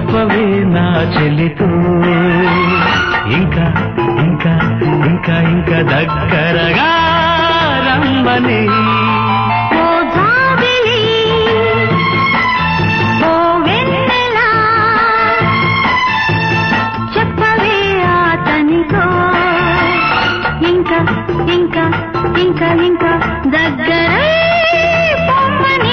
చెప్పవే నా చెలితో ఇంకా ఇంకా ఇంకా ఇంకా దగ్గరగా రమ్మని ఓ జాబిలి ఓ వెన్నెల చెప్పవే అతనితో ఇంకా ఇంకా ఇంకా ఇంకా దగ్గర పొమ్మని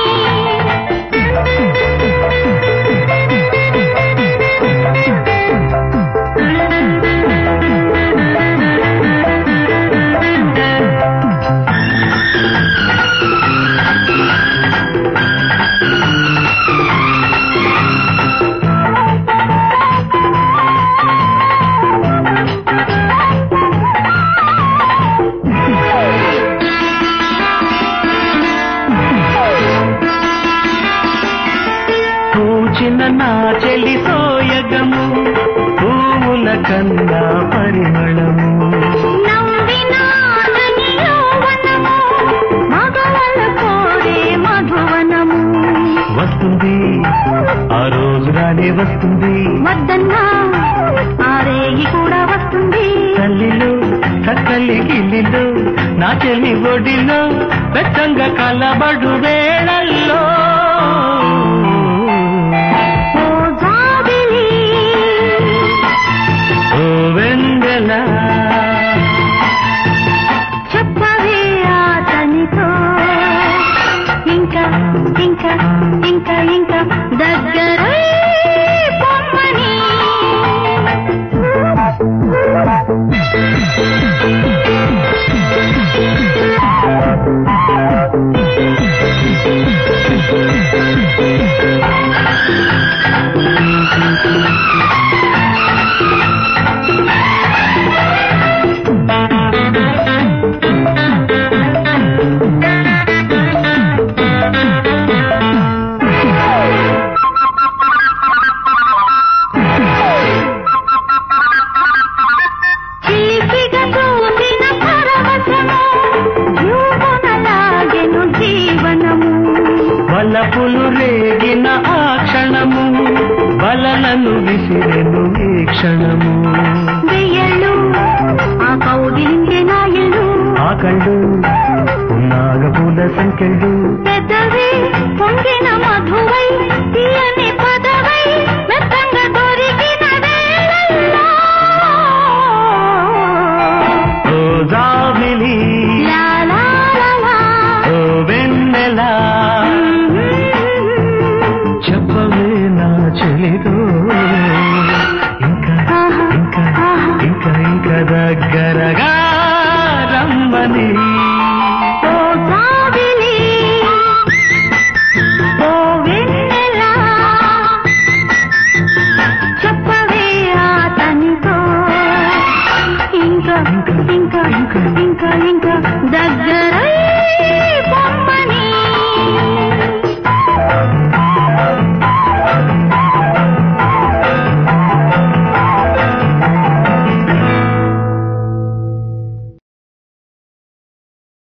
పూచిన నా చెలి సోయగము పువ్వుల కన్నా పరిమళము నవ్వినాదని యౌవనము మగవల కోరే మధువనము వస్తుంది ఆ రోజు రానే వస్తుంది వద్దన్నా ఆ రేగి కూడా వస్తుంది తల్లిలో చక్కలి గిల్లిలో నా చెలి ఒడిలో వెచ్చంగా కలబడు వేళల్లో ఓ జాబిలి ఓ వెందెల చెప్పవే అతనితో ఇంకా ఇంకా ఇంకా ఇంకా దగ్గర పొమ్మని చీపిగా చూసిన పరవశము జీవనలాగెను జీవనము వలపులు రేగిన ఆ క్షణము బలలను విసిరెను ఈ క్షణము వెయ్యళ్ళు ఆ కౌగిలింగే నా ఇల్లు ఆ కళ్ళు నాగపూల సంకెళ్ళు పెద్దవి పొంగిన మధువై తీయన